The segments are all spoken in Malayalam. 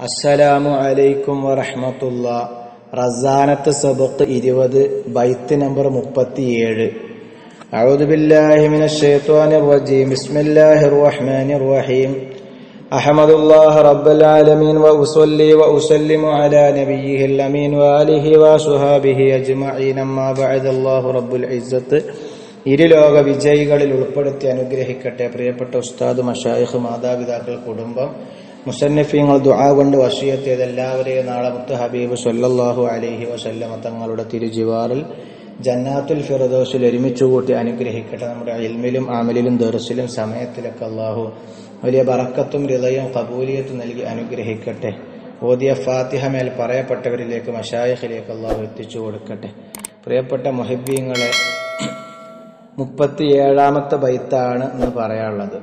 അസ്സലാമു അലൈക്കും വറഹ്മത്തുള്ള റസാനത്ത് സബക്ക് ഇരുപത് ബൈത്ത് നമ്പർ മുപ്പത്തിയേഴ് أعوذ بالله من الشيطان الرجيم بسم الله الرحمن الرحيم أحمد الله رب العالمين وأصلي وأسلم على نبيه الأمين وآله وصحابه أجمعين أما بعد الله رب العزة ഇരുലോക വിജയികളിൽ ഉൾപ്പെടുത്തി അനുഗ്രഹിക്കട്ടെ പ്രിയപ്പെട്ട ഉസ്താദ് മഷായിഖ് മാതാപിതാക്കൾ കുടുംബം മുസന്നിഫീങ്ങൾ ദുആ കൊണ്ട് വസിയത്തേത് എല്ലാവരെയും നാളെ മുത്ത് ഹബീബ് സല്ലല്ലാഹു അലൈഹി വസല്ലമ തങ്ങളുടെ തിരുജിവാറിൽ ജന്നാത്തുൽ ഫിറദോസിൽ ഒരുമിച്ച് കൂട്ടി അനുഗ്രഹിക്കട്ടെ നമ്മുടെ ഇൽമിലും ആമലിലും ദർസിലും സമയത്തിലൊക്കെ അള്ളാഹു വലിയ ബറക്കത്തും ഹൃദയവും കബൂലിയത്തും നൽകി അനുഗ്രഹിക്കട്ടെ ഓതിയ ഫാത്തിഹ മേൽ പറയപ്പെട്ടവരിലേക്ക് മഷായിഖിലേക്ക് അള്ളാഹു എത്തിച്ചു കൊടുക്കട്ടെ പ്രിയപ്പെട്ട മൊഹിബീങ്ങളെ മുപ്പത്തിയേഴാമത്തെ ബൈത്താണ് എന്ന് പറയാനുള്ളത്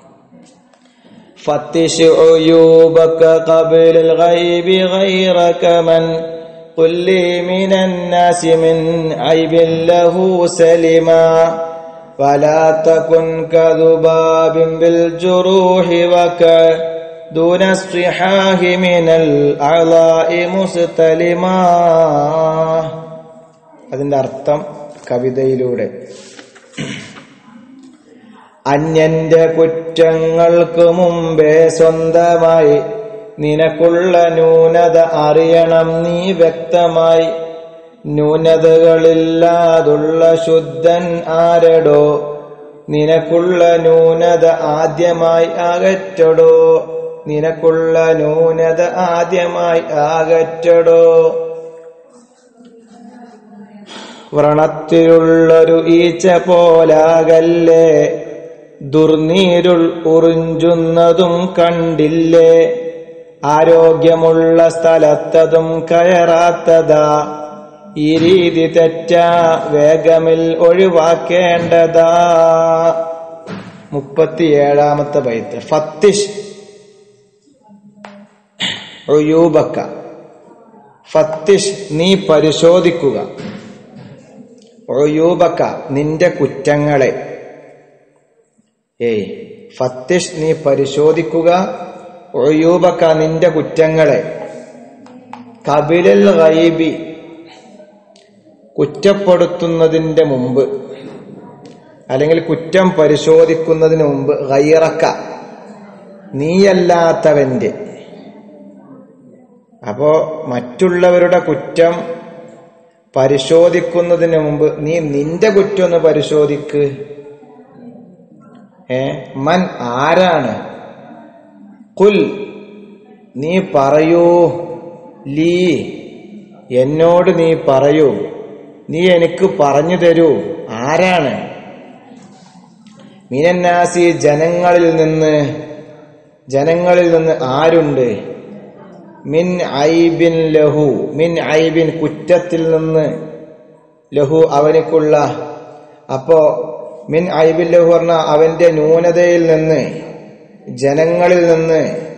فتش عيوبك قبل الغيب غيرك من قل لي من الناس من عيب له سلما ولا تكن كذباب بالجروح وكا دون الصحاح من الأعضاء مستلما അതിന്റെ അർത്ഥം കവിതയിലൂടെ അന്യന്റെ കുറ്റങ്ങൾക്ക് മുമ്പേ സ്വന്തമായി നിനക്കുള്ള ന്യൂനത അറിയണം നീ വ്യക്തമായി ന്യൂനതകളില്ലാതുള്ള ശുദ്ധൻ ആരടോ നിനക്കുള്ള ന്യൂനത ആദ്യമായി അകറ്റടോ നിനക്കുള്ള ന്യൂനത ആദ്യമായി അകറ്റടോ വ്രണത്തിലുള്ളൊരു ഈച്ച പോലാകല്ലേ ദുർനീരുൾ ഉറിഞ്ചുന്നതും കണ്ടില്ലേ ആരോഗ്യമുള്ള സ്ഥലത്തതും കയറാത്തതാ ഈ രീതി തെറ്റാ വേഗമിൽ ഒഴിവാക്കേണ്ടതാ മുപ്പത്തിയേഴാമത്തെ ബൈത്ത് ഫത്തിഷ് ഒയൂബക്ക ഫത്തിഷ് നീ പരിശോധിക്കുക ഒയൂബക്ക നിന്റെ കുറ്റങ്ങളെ ഏയ് ഫത്തിഷ് നീ പരിശോധിക്കുക ഒയൂബക്ക നിന്റെ കുറ്റങ്ങളെ കപിലൽ ഗൈബി കുറ്റപ്പെടുത്തുന്നതിന്റെ മുമ്പ് അല്ലെങ്കിൽ കുറ്റം പരിശോധിക്കുന്നതിന് മുമ്പ് ഗൈറക്ക നീയല്ലാത്തവന്റെ അപ്പോ മറ്റുള്ളവരുടെ കുറ്റം പരിശോധിക്കുന്നതിന് മുമ്പ് നീ നിന്റെ കുറ്റം ഒന്ന് പരിശോധിക്ക് ഏ മൻ ആരാണ് കുൽ നീ പറയൂ ലീ എന്നോട് നീ പറയൂ നീ എനിക്ക് പറഞ്ഞു തരൂ ആരാണ് മീനന്നാസി ജനങ്ങളിൽ നിന്ന് ജനങ്ങളിൽ നിന്ന് ആരുണ്ട് മിൻ ഐബിൻ ലഹു മിൻ ഐബിൻ കുറ്റത്തിൽ നിന്ന് ലഹു അവനിക്കുള്ള അപ്പോ മിൻ ഐബിൻ ലഹു പറഞ്ഞ അവന്റെ ന്യൂനതയിൽ നിന്ന് ജനങ്ങളിൽ നിന്ന്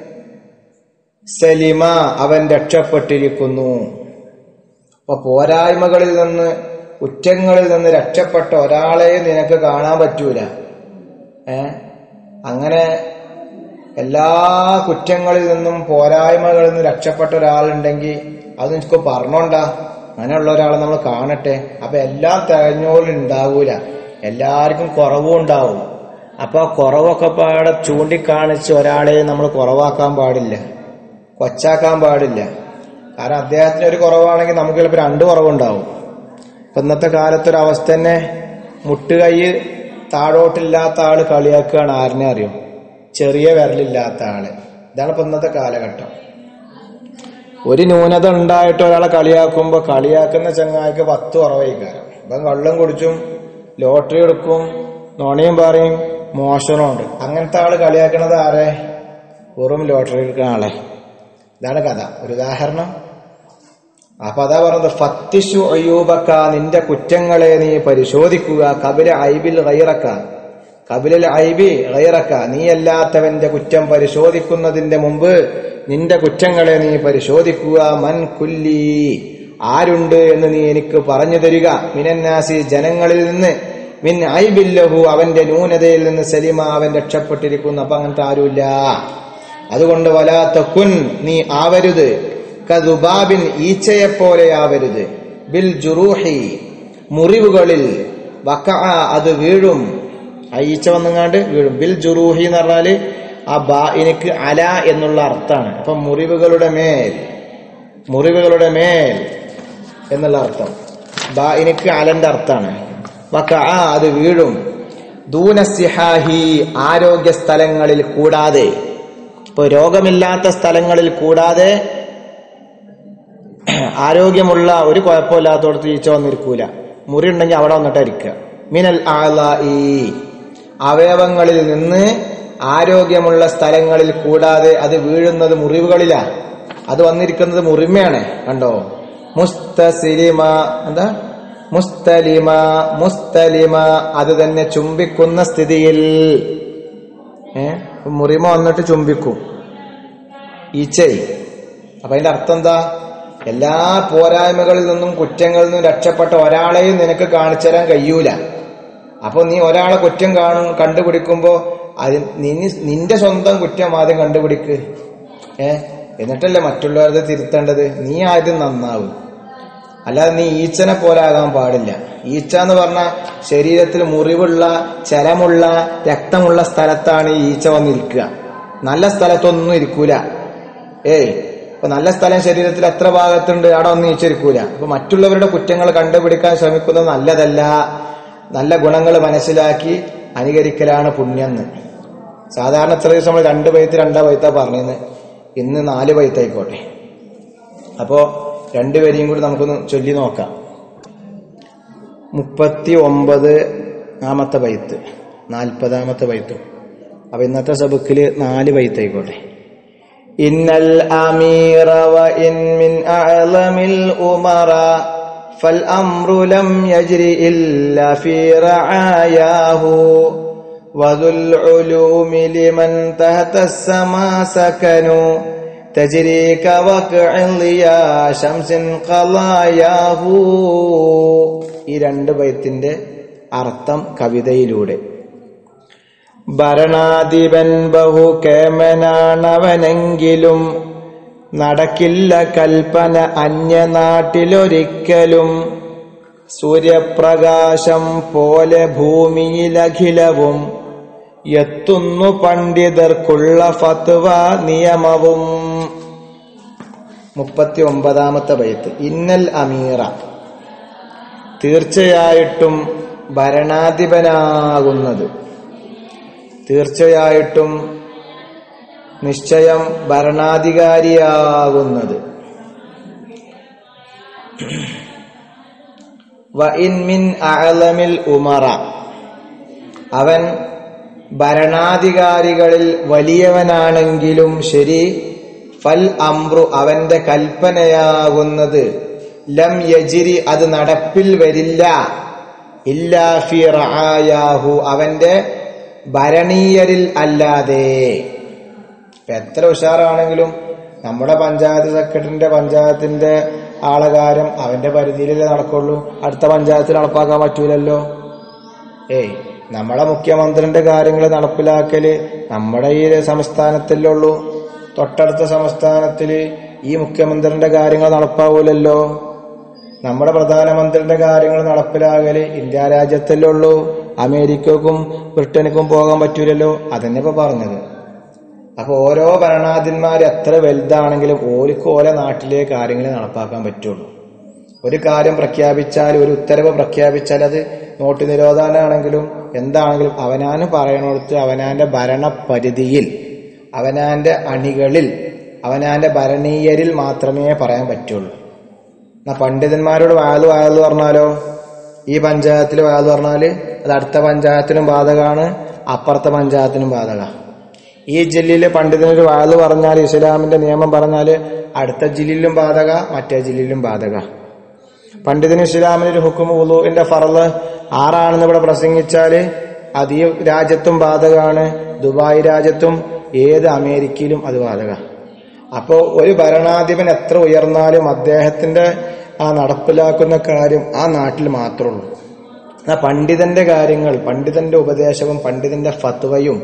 സലിമ അവൻ രക്ഷപ്പെട്ടിരിക്കുന്നു അപ്പൊ പോരായ്മകളിൽ നിന്ന് കുറ്റങ്ങളിൽ നിന്ന് രക്ഷപ്പെട്ട ഒരാളെ നിനക്ക് കാണാൻ പറ്റൂല ഏ അങ്ങനെ എല്ലാ കുറ്റങ്ങളിൽ നിന്നും പോരായ്മകളിൽ നിന്ന് രക്ഷപ്പെട്ട ഒരാളുണ്ടെങ്കിൽ അത് എനിക്ക് പറഞ്ഞോണ്ടാ അങ്ങനെയുള്ള ഒരാളെ നമ്മൾ കാണട്ടെ അപ്പൊ എല്ലാം തികഞ്ഞോലും ഉണ്ടാവൂല എല്ലാവർക്കും കുറവും ഉണ്ടാവും അപ്പൊ കുറവൊക്കെ പാടെ ചൂണ്ടിക്കാണിച്ച് ഒരാളെ നമ്മൾ കുറവാക്കാൻ പാടില്ല കൊച്ചാക്കാൻ പാടില്ല കാരണം അദ്ദേഹത്തിന് ഒരു കുറവാണെങ്കിൽ നമുക്ക് ചിലപ്പോൾ രണ്ട് കുറവുണ്ടാവും ഇപ്പൊ ഇന്നത്തെ കാലത്തൊരു അവസ്ഥ തന്നെ മുട്ടുകൈ താഴോട്ടില്ലാത്ത ആള് കളിയാക്കുകയാണ് ആരിനെ അറിയും ചെറിയ വിരലില്ലാത്ത ആള് ഇതാണ് ഇപ്പൊ ഇന്നത്തെ കാലഘട്ടം ഒരു ന്യൂനത ഉണ്ടായിട്ട് ഒരാളെ കളിയാക്കുമ്പോ കളിയാക്കുന്ന ചങ്ങായിക്ക് പത്ത് കുറവായിക്കാരം ഇപ്പം വെള്ളം കുടിച്ചും ലോട്ടറി എടുക്കും നുണയും പറയും മോഷണമുണ്ട് അങ്ങനത്തെ ആള് കളിയാക്കണത് ആരെ വെറും ലോട്ടറി എടുക്കുന്ന ആളെ ഇതാണ് കഥ ഒരു ഉദാഹരണം അപ്പൊ അതാ പറഞ്ഞത് ഫത്തിഷു അയ്യൂബക്ക നിന്റെ കുറ്റങ്ങളെ നീ പരിശോധിക്കുക കപില ഐബിൽ ഗൈറക്ക കപിലൽ ഐബി ഗൈറക്ക നീയല്ലാത്തവന്റെ കുറ്റം പരിശോധിക്കുന്നതിന്റെ മുമ്പ് നിന്റെ കുറ്റങ്ങളെ നീ പരിശോധിക്കുക മൻ കുല്ലി ആരുണ്ട് എന്ന് നീ എനിക്ക് പറഞ്ഞു തരിക മിനന്നാസി ജനങ്ങളിൽ നിന്ന് മിൻ ഐബില്ലഹു അവന്റെ ന്യൂനതയിൽ നിന്ന് സലിമ അവൻ രക്ഷപ്പെട്ടിരിക്കുന്നു അപ്പൊ അങ്ങനത്തെ ആരുമില്ല അതുകൊണ്ട് വലാത്ത കുൻ നീ ആവരുത് കദുബാബിൻ ഈച്ചയെ പോലെ ആവരുത് ബിൽ ജുറൂഹി മുറിവുകളിൽ വക്ക അത് വീഴും ആ ഈച്ച വന്നങ്ങാണ്ട് വീഴും ബിൽ ജുറൂഹി എന്ന് പറഞ്ഞാല് ആ ബാ എനിക്ക് അല എന്നുള്ള അർത്ഥമാണ് അപ്പൊ മുറിവുകളുടെ മേൽ മുറിവുകളുടെ മേൽ എന്നുള്ള അർത്ഥം ബാ എനിക്ക് അലന്റെ അർത്ഥമാണ് വക്ക അത് വീഴും ദൂനസിഹാഹി ആരോഗ്യ സ്ഥലങ്ങളിൽ കൂടാതെ ഇപ്പൊ രോഗമില്ലാത്ത സ്ഥലങ്ങളിൽ കൂടാതെ ആരോഗ്യമുള്ള ഒരു കുഴപ്പമില്ലാത്തടത്ത് ഈച്ച വന്നിരിക്കൂല മുറി ഉണ്ടെങ്കിൽ അവിടെ വന്നിട്ട് ഇരിക്കുക മിനൽ ആളായി അവയവങ്ങളിൽ നിന്ന് ആരോഗ്യമുള്ള സ്ഥലങ്ങളിൽ കൂടാതെ അത് വീഴുന്നത് മുറിവുകളിലാ അത് വന്നിരിക്കുന്നത് മുറിമയാണ് കണ്ടോ മുസ്തസിലിമ എന്താ മുസ്തലിമ മുസ്തലിമ അത് തന്നെ ചുംബിക്കുന്ന സ്ഥിതിയിൽ ഏ മുറിമ വന്നിട്ട് ചുംബിക്കും ഈച്ചയി അപ്പൊ അതിന്റെ അർത്ഥം എന്താ എല്ലാ പോരായ്മകളിൽ നിന്നും കുറ്റങ്ങളിൽ നിന്നും രക്ഷപ്പെട്ട ഒരാളെയും നിനക്ക് കാണിച്ചു തരാൻ കഴിയൂല അപ്പൊ നീ ഒരാളെ കുറ്റം കാണും കണ്ടുപിടിക്കുമ്പോ അത് നീ നിന്റെ സ്വന്തം കുറ്റം ആദ്യം കണ്ടുപിടിക്ക് ഏ എന്നിട്ടല്ലേ മറ്റുള്ളവരത് തിരുത്തേണ്ടത് നീ ആദ്യം നന്നാവും അല്ലാതെ നീ ഈച്ചനെ പോലെ ആകാൻ പാടില്ല ഈച്ച എന്ന് പറഞ്ഞാൽ ശരീരത്തിൽ മുറിവുള്ള ചലമുള്ള രക്തമുള്ള സ്ഥലത്താണ് ഈ ഈച്ച വന്നിരിക്കുക നല്ല സ്ഥലത്തൊന്നും ഇരിക്കൂല ഏയ് ഇപ്പൊ നല്ല സ്ഥലം ശരീരത്തിൽ എത്ര ഭാഗത്തുണ്ട് അവിടെ ഒന്നും ഈച്ചിരിക്കൂല അപ്പൊ മറ്റുള്ളവരുടെ കുറ്റങ്ങൾ കണ്ടുപിടിക്കാൻ ശ്രമിക്കുന്നത് നല്ലതല്ല നല്ല ഗുണങ്ങൾ മനസ്സിലാക്കി അനുകരിക്കലാണ് പുണ്യെന്ന് സാധാരണ ഇത്ര ദിവസം നമ്മൾ രണ്ട് പൈത്ത് രണ്ടാ പൈത്താ പറഞ്ഞത് ഇന്ന് നാല് പൈത്തായിക്കോട്ടെ അപ്പോ രണ്ടുപേരെയും കൂടി നമുക്കൊന്ന് ചൊല്ലി നോക്കാം മുപ്പത്തി ഒമ്പത് ആമത്തെ ബൈത്ത് നാൽപ്പതാമത്തെ ബൈത്തും അപ്പൊ ഇന്നത്തെ സബുക്കില് നാല് ബൈത്തായിക്കോട്ടെ ഇന്നൽ അമീറ വ ഇൻ മിൻ അഅലമിൽ ഉമറ فالأمر لم يجري إلا في رعاياه وذو العلوم لمن تحت السماء سكنوا تجري كوقع ضياء شمس قضاياه ഈ രണ്ട് ബൈത്തിന്റെ അർത്ഥം കവിതയിലൂടെ ഭരണാധിപൻ ബഹു കേമനാണവനെങ്കിലും നടക്കില്ല കൽപ്പന അന്യനാട്ടിലൊരിക്കലും സൂര്യപ്രകാശം പോലെ ഭൂമിയിലഖിലവും എത്തുന്നു പണ്ഡിതർക്കുള്ള ഫത്വ നിയമവും മുപ്പത്തി ഒമ്പതാമത്തെ ബൈത്ത് ഇന്നൽ അമീറ തീർച്ചയായിട്ടും ഭരണാധിപനാകുന്നത് തീർച്ചയായിട്ടും നിശ്ചയം ഭരണാധികാരിയാകുന്നത് വ ഇൻ മിൻ അഅലമിൽ ഉമറ അവൻ ഭരണാധികാരികളിൽ വലിയവനാണെങ്കിലും ശരി ഫൽ അംറു അവന്റെ കൽപ്പനയാകുന്നത് ലം യജിരി അത് നടപ്പിൽ വരില്ല ഇല്ലാ ഫി റആയാഹു അവന്റെ ഭരണീയരിൽ അല്ലാതെ ഇപ്പൊ എത്ര ഉഷാറാണെങ്കിലും നമ്മുടെ പഞ്ചായത്ത് സെക്രട്ടറിന്റെ പഞ്ചായത്തിന്റെ ആളകാരം അവന്റെ പരിധിയിലല്ലേ നടക്കുള്ളൂ അടുത്ത പഞ്ചായത്തിൽ നടപ്പാക്കാൻ പറ്റൂലല്ലോ ഏയ് നമ്മളെ മുഖ്യമന്ത്രിന്റെ കാര്യങ്ങൾ നടപ്പിലാക്കല് നമ്മുടെ ഈ സംസ്ഥാനത്തല്ലേ ഉള്ളൂ തൊട്ടടുത്ത സംസ്ഥാനത്തില് ഈ മുഖ്യമന്ത്രിന്റെ കാര്യങ്ങൾ നടപ്പാവൂലല്ലോ നമ്മുടെ പ്രധാനമന്ത്രിയുടെ കാര്യങ്ങൾ നടപ്പിലാകല് ഇന്ത്യ രാജ്യത്തല്ലേ ഉള്ളൂ അമേരിക്കക്കും ബ്രിട്ടനിക്കും പോകാൻ പറ്റൂലല്ലോ അതന്നെ ഇപ്പൊ പറഞ്ഞത് അപ്പൊ ഓരോ ഭരണാധിപന്മാർ എത്ര വലുതാണെങ്കിലും ഓർക്ക് ഓരോ നാട്ടിലെ കാര്യങ്ങൾ നടപ്പാക്കാൻ പറ്റുള്ളൂ ഒരു കാര്യം പ്രഖ്യാപിച്ചാൽ ഒരു ഉത്തരവ് പ്രഖ്യാപിച്ചാൽ അത് നോട്ട് നിരോധനാണെങ്കിലും എന്താണെങ്കിലും അവനാന് പറയണോടത്ത് അവനാന്റെ ഭരണപരിധിയിൽ അവനാന്റെ അണികളിൽ അവനാന്റെ ഭരണീയരിൽ മാത്രമേ പറയാൻ പറ്റുള്ളൂ എന്നാ പണ്ഡിതന്മാരോട് വാത് വാത് പറഞ്ഞാലോ ഈ പഞ്ചായത്തിൽ വാത് പറഞ്ഞാല് അത് അടുത്ത പഞ്ചായത്തിനും ബാധകമാണ് അപ്പുറത്തെ പഞ്ചായത്തിനും ബാധക ഈ ജില്ലയിലെ പണ്ഡിതനൊരു വാത് പറഞ്ഞാൽ ഇസ്ലാമിന്റെ നിയമം പറഞ്ഞാൽ അടുത്ത ജില്ലയിലും ബാധക മറ്റേ ജില്ലയിലും ബാധക പണ്ഡിതന് ഇസ്ലാമിന് ഒരു ഹുക്കും ഉളുവിന്റെ ഫറല് ആറാണെന്ന് ഇവിടെ പ്രസംഗിച്ചാല് അത് ഈ രാജ്യത്തും ബാധകമാണ് ദുബായ് രാജ്യത്തും ഏത് അമേരിക്കയിലും അത് ബാധക അപ്പോ ഒരു ഭരണാധിപൻ എത്ര ഉയർന്നാലും അദ്ദേഹത്തിന്റെ ആ നടപ്പിലാക്കുന്ന കാര്യം ആ നാട്ടിൽ മാത്രമേ ഉള്ളൂ എന്നാ പണ്ഡിതന്റെ കാര്യങ്ങൾ പണ്ഡിതന്റെ ഉപദേശവും പണ്ഡിതന്റെ ഫത്വയും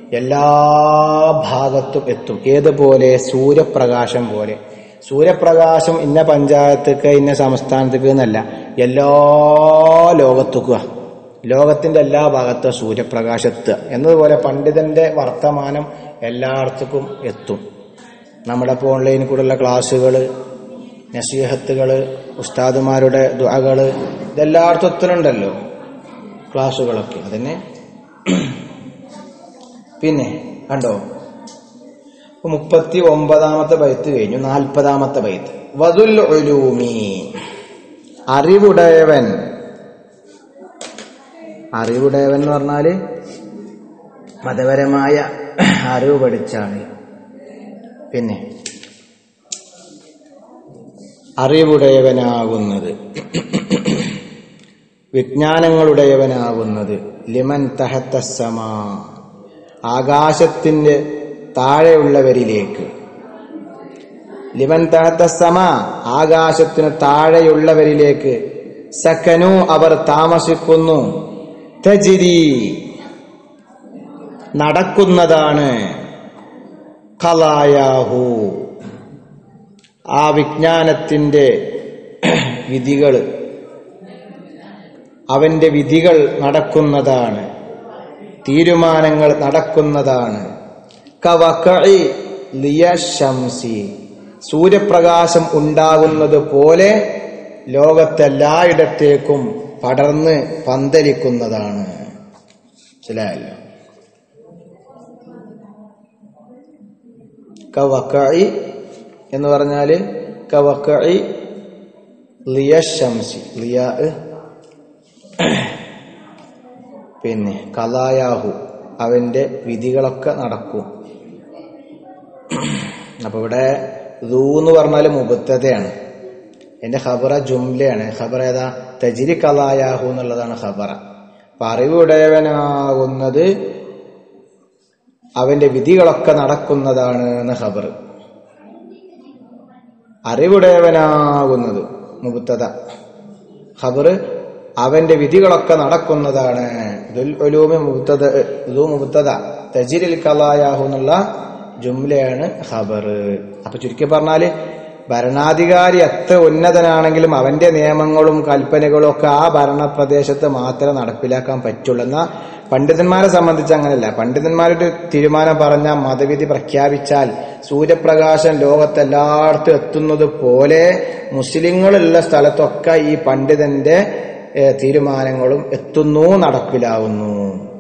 എല്ലാ ഭാഗത്തും എത്തും ഏതുപോലെ സൂര്യപ്രകാശം പോലെ സൂര്യപ്രകാശം ഇന്ന പഞ്ചായത്തേക്ക് ഇന്ന സംസ്ഥാനത്തേക്ക് എന്നല്ല എല്ലാ ലോകത്തേക്കുക ലോകത്തിന്റെ എല്ലാ ഭാഗത്തും സൂര്യപ്രകാശത്ത് എന്നതുപോലെ പണ്ഡിതന്റെ വർത്തമാനം എല്ലായിടത്തേക്കും എത്തും നമ്മുടെ ഇപ്പോൾ ഓൺലൈനിൽ കൂടെയുള്ള ക്ലാസ്സുകൾ നസീഹത്തുകൾ ഉസ്താദുമാരുടെ ദുആകൾ ഇതെല്ലായിടത്തും എത്തുന്നുണ്ടല്ലോ ക്ലാസ്സുകളൊക്കെ അതന്നെ പിന്നെ കണ്ടോ ഇപ്പൊ മുപ്പത്തി ഒമ്പതാമത്തെ ബൈത്ത് കഴിഞ്ഞു നാൽപ്പതാമത്തെ ബൈത്ത് വതുൽ ഉലൂമി അറിവുടയവൻ അറിവുടയവൻ എന്ന് പറഞ്ഞാല് മതപരമായ അറിവ് പഠിച്ചാണ് പിന്നെ അറിവുടയവനാകുന്നത് വിജ്ഞാനങ്ങളുടയവനാകുന്നത് ലിമൻ തഹത്തസമാ ആകാശത്തിന്റെ താഴെയുള്ളവരിലേക്ക് ലിമൻ തഹത്തസമ ആകാശത്തിന് താഴെയുള്ളവരിലേക്ക് സക്കനു അവർ താമസിക്കുന്നു തജിരി നടക്കുന്നതാണ് കലായാഹു ആ വിജ്ഞാനത്തിന്റെ വിധികൾ അവന്റെ വിധികൾ നടക്കുന്നതാണ് തീരുമാനങ്ങൾ നടക്കുന്നതാണ് കവകഇ ലിയശംസി സൂര്യപ്രകാശം ഉണ്ടാകുന്നത് പോലെ ലോകത്തെല്ലായിടത്തേക്കും പടർന്ന് പന്തലിക്കുന്നതാണ് മനസ്സിലായല്ലോ കവക്കഴി എന്ന് പറഞ്ഞാല് കവക്കഴി ലിയശംസി ലിയ പിന്നെ കലായാഹു അവന്റെ വിധികളൊക്കെ നടക്കും അപ്പൊ ഇവിടെ ദൂ എന്ന് പറഞ്ഞാല് മുബത്തതയാണ് എന്റെ ഖബറ ജുംലയാണ് ഖബർ ഏതാ തജിരി കലായാഹു എന്നുള്ളതാണ് ഖബറ അപ്പൊ അറിവുടയവനാകുന്നത് അവന്റെ വിധികളൊക്കെ നടക്കുന്നതാണ് എന്ന് ഖബർ അറിവുടയവനാകുന്നത് മുബത്തത ഖബർ അവന്റെ വിധികളൊക്കെ നടക്കുന്നതാണ് ദുൽ ഉലൂമി മുബത്തത ദു മുബത്തത തജിരിൽ കലായാഹു എന്നുള്ള ജുംലയാണ് ഖബർ അപ്പൊ ചുരുക്കി പറഞ്ഞാല് ഭരണാധികാരി എത്ര ഉന്നതനാണെങ്കിലും അവന്റെ നിയമങ്ങളും കൽപ്പനകളും ഒക്കെ ആ ഭരണപ്രദേശത്ത് മാത്രമേ നടപ്പിലാക്കാൻ പറ്റുള്ളൂ എന്നാൽ പണ്ഡിതന്മാരെ സംബന്ധിച്ച് അങ്ങനെയല്ല പണ്ഡിതന്മാരുടെ തീരുമാനം പറഞ്ഞ മതവിധി പ്രഖ്യാപിച്ചാൽ സൂര്യപ്രകാശം ലോകത്തെല്ലായിടത്തും എത്തുന്നത് പോലെ മുസ്ലിങ്ങളുള്ള സ്ഥലത്തൊക്കെ ഈ പണ്ഡിതന്റെ ഏഹ്, തീരുമാനങ്ങളും എത്തുന്നു നടപ്പിലാവുന്നു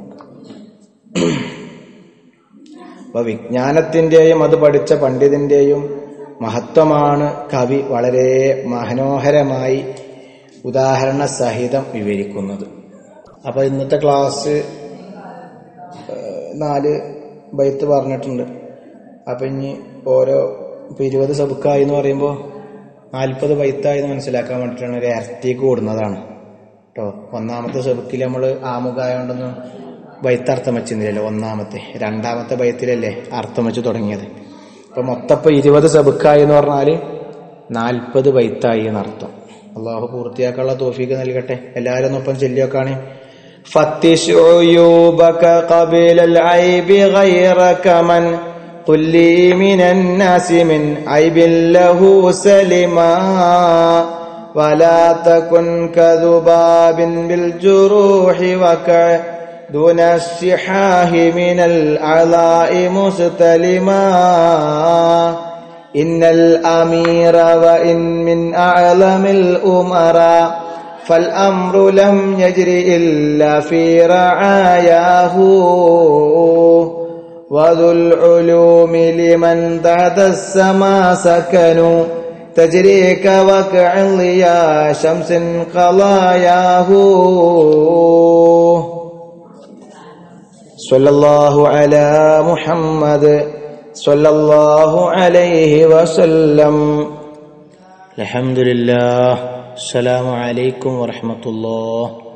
അപ്പൊ വിജ്ഞാനത്തിന്റെയും അത് പഠിച്ച പണ്ഡിതന്റെയും മഹത്വമാണ് കവി വളരെ മനോഹരമായി ഉദാഹരണ സഹിതം വിവരിക്കുന്നത് അപ്പൊ ഇന്നത്തെ ക്ലാസ് ഏഹ്, നാല് ബൈത്ത് പറഞ്ഞിട്ടുണ്ട് അപ്പൊ ഇനി ഓരോ ഇപ്പൊ ഇരുപത് സബുക്കായി എന്ന് പറയുമ്പോൾ നാൽപ്പത് ബൈത്തായി എന്ന് മനസ്സിലാക്കാൻ വേണ്ടിയിട്ടാണ് ഒരു ഇരട്ടിക്ക് കൂടുന്നതാണ് കേട്ടോ ഒന്നാമത്തെ സെബുക്കിൽ നമ്മൾ ആമുഖായോണ്ടൊന്നും ബൈത്ത് അർത്ഥം വെച്ചിരുന്നില്ലല്ലോ ഒന്നാമത്തെ രണ്ടാമത്തെ ബൈത്തിലല്ലേ അർത്ഥം വെച്ച് തുടങ്ങിയത് അപ്പൊ മൊത്തപ്പം ഇരുപത് സബുക്കായി എന്ന് പറഞ്ഞാല് നാൽപ്പത് ബൈത്തായി എന്നർത്ഥം അള്ളാഹു പൂർത്തിയാക്കാനുള്ള തോഫീക്ക് നൽകട്ടെ എല്ലാവരും ഒപ്പം ചൊല്ലിയൊക്കാണ് فتش عيوبك قبل العيب غيرك من قل لي من الناس من عيب له سلما ولا تكن كذباب بالجروح وكع دون الشحاه من العلاء مستلما إن الأمير وإن من أعلم الأمراء فالأمر لم يجر إلا في رعاياه وذو العلوم لمن تحت السما سكنوا تجري كوكع ضياء شمس قضاياه صلى الله على محمد صلى الله عليه وسلم الحمد لله السلام عليكم ورحمة الله